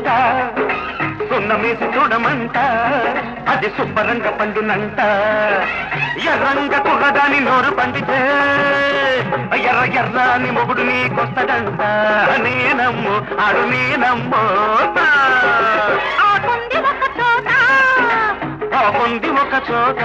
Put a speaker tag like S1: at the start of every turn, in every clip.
S1: చూడగా సున్నమేసి చూడమంట అది శుభ్రంగా పండునంట ఎర్రంగ కుర్రదాని నోరు పండితే ఎర్ర ఎర్రాని మొగుడు నీకొస్తడంట నేనమ్ము ఆడు నేనమ్మో
S2: ఆకుంది ఒక చోట
S1: బాగుంది ఒక చోట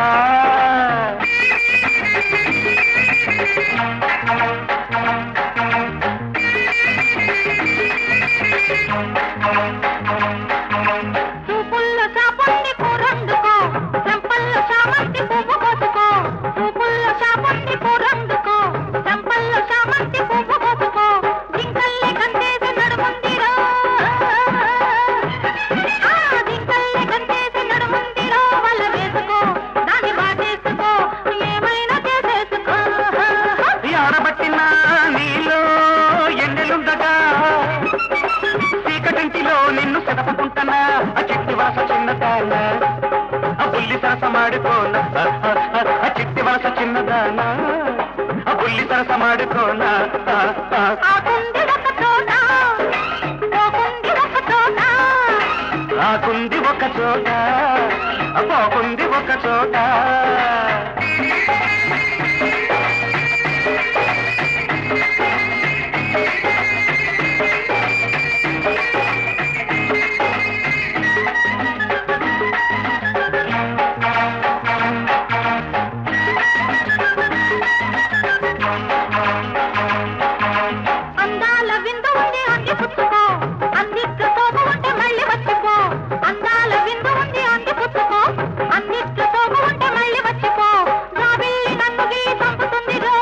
S2: చూపుల్లో చాపండి కూరందుకో చెంపల్లో చామంతి పువ్వు కోసుకో చూపుల్లో చాపండి కూరందుకో చెంపల్లో చామంతి పువ్వు కోసుకో జింకల్లే కందేసి నడుముందిరో ఆ జింకల్లే కందేసి నడుముందిరో వల్ల వేసుకో దాన్ని బాటేసుకో ఏమైనా చేసేసుకో
S1: ఆడబట్టిన నీలో ఎన్నెలుండగా చీకటింటిలో నిన్ను సెదపుకుంటున్నా ఆ చిట్టి వలస చిన్నదాన ఆ బుల్లి సరస మాడుకోన ఆ చిట్టి వలస చిన్నదాన ఆ బుల్లి సరస మాడుకోన
S2: ఆకుంది ఒక చోట పోకుంది ఒక చోట
S1: ఆకుంది ఒక చోట ఆ పోకుంది ఒక చోట
S2: అందాల విందు ఉంది అంది పుచ్చుకో అందిట్ల సోపు ఉంటే మళ్ళీ వచ్చిపో అందాల విందు ఉంది అంది పుచ్చుకో అందిట్ల సోపు ఉంటే మళ్ళీ వచ్చిపో జాబిల్లి నన్ను గీలి చంపుతుంది రో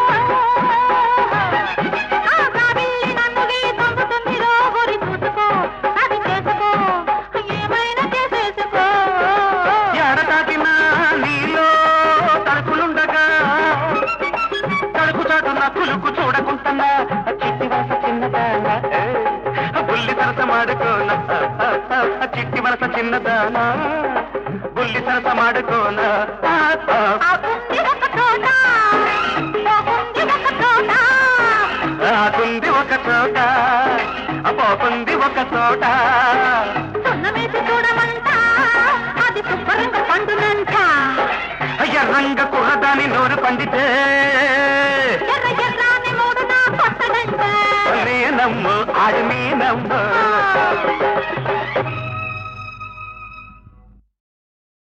S2: ఆ జాబిల్లి నన్ను గీలి చంపుతుంది రో గురి చూసుకో అది చేసుకో ఏమైనా చేసేసుకో
S1: ఎడ తాకిన నీలో తలుపులుండగా తలుపు చాటున కులుకు చూడకుంటున్నా ఆ చిట్టి వలస చిన్నదాన ఆ బుల్లి సరస మాడుకోన ఆ చిట్టి వలస చిన్నదాన బుల్లి సరస మాడుకోన
S2: ఆకుంది ఒక చోట పోకుంది ఒక చోట
S1: ఆకుంది ఒక చోట ఆ పోకుంది ఒక చోట
S2: సున్నమేసి చూడమంట అది శుభ్రంగా పండునంట
S1: ఎర్రంగ కుర్రదాని నోరు పండితే
S2: ఎర్ర ఎర్రాని మూడు నా కొట్టడంట
S1: నేనమ్ము ఆడి నేనమ్ము